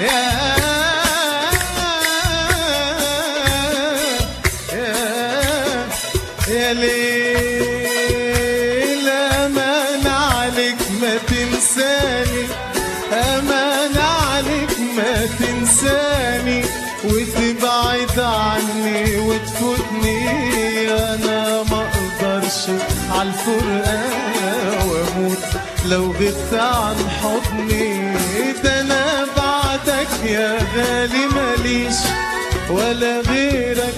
يا يا يا ليل امان عليك ما تنساني امان عليك ما تنساني وتبعد عني وتفوتني انا ما اقدرش عالفرقة واموت لو غبت عن حضني ده انا بعدك يا غالي ماليش ولا غيرك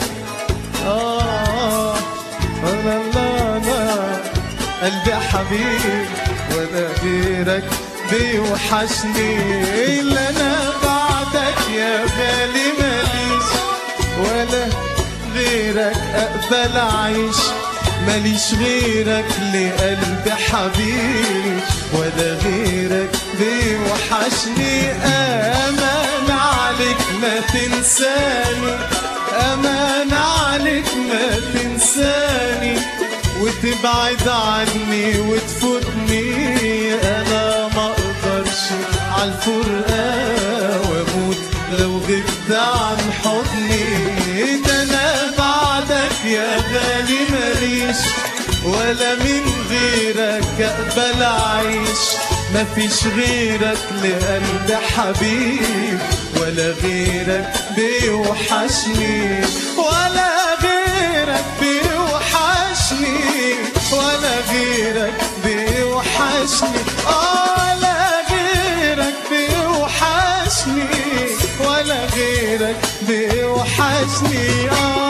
آه لا لا لا قلبي حبيب ولا غيرك بيوحشني إلا أنا بعدك يا غالي ماليش ولا غيرك أقبل أعيش ماليش غيرك لقلبي حبيب ولا غيرك بيوحشني أمان عليك ما تنساني أمان عليك ما تنساني وتبعد عني وتفوتني أنا ما أقدرش عالفرقة وأموت لو غبت عن حضني ده أنا بعدك يا غالي ماليش ولا من غيرك أقبل أعيش مفيش غيرك لقلبي حبيب ولا غيرك بيوحشني ولا غيرك بيوحشني ولا غيرك بيوحشني ولا غيرك بيوحشني ولا غيرك بيوحشني آه